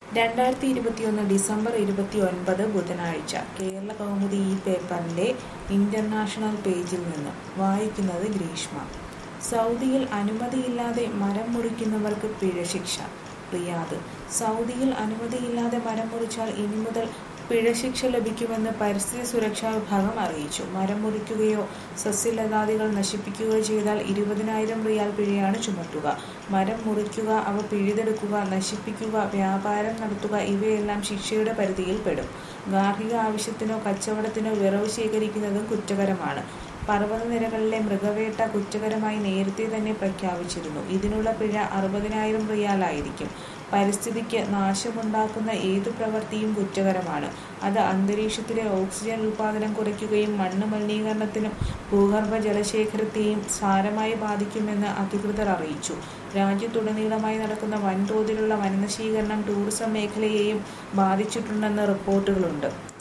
രണ്ടായിരത്തി ഇരുപത്തിയൊന്ന് ഡിസംബർ ഇരുപത്തി ഒൻപത് ബുധനാഴ്ച കേരള കൗമുദി ഈ പേപ്പറിന്റെ ഇന്റർനാഷണൽ പേജിൽ നിന്ന് വായിക്കുന്നത് ഗ്രീഷ്മ സൗദിയിൽ അനുമതിയില്ലാതെ മരം മുറിക്കുന്നവർക്ക് പിഴശിക്ഷ റിയാദ് സൗദിയിൽ അനുമതിയില്ലാതെ മരം മുറിച്ചാൽ ഇനി മുതൽ പിഴശിക്ഷ ലഭിക്കുമെന്ന് പരിസ്ഥിതി സുരക്ഷാ വിഭാഗം അറിയിച്ചു മരം മുറിക്കുകയോ സസ്യലതാദികൾ നശിപ്പിക്കുകയോ ചെയ്താൽ ഇരുപതിനായിരം റിയാൽ പിഴയാണ് ചുമത്തുക മരം മുറിക്കുക അവ പിഴുതെടുക്കുക നശിപ്പിക്കുക വ്യാപാരം നടത്തുക ഇവയെല്ലാം ശിക്ഷയുടെ പരിധിയിൽപ്പെടും ഗാർഹിക ആവശ്യത്തിനോ കച്ചവടത്തിനോ വിറവ് ശേഖരിക്കുന്നതും കുറ്റകരമാണ് പർവ്വതനിരകളിലെ മൃഗവേട്ട കുറ്റകരമായി നേരത്തെ തന്നെ പ്രഖ്യാപിച്ചിരുന്നു ഇതിനുള്ള പിഴ അറുപതിനായിരം റിയാലായിരിക്കും പരിസ്ഥിതിക്ക് നാശമുണ്ടാക്കുന്ന ഏതു പ്രവൃത്തിയും കുറ്റകരമാണ് അത് അന്തരീക്ഷത്തിലെ ഓക്സിജൻ ഉൽപ്പാദനം കുറയ്ക്കുകയും മണ്ണ് മലിനീകരണത്തിനും ഭൂഗർഭ ജലശേഖരത്തെയും സാരമായി ബാധിക്കുമെന്ന് അധികൃതർ അറിയിച്ചു രാജ്യത്തുടനീളമായി നടക്കുന്ന വൻതോതിലുള്ള വനനശീകരണം ടൂറിസം മേഖലയെയും ബാധിച്ചിട്ടുണ്ടെന്ന് റിപ്പോർട്ടുകളുണ്ട്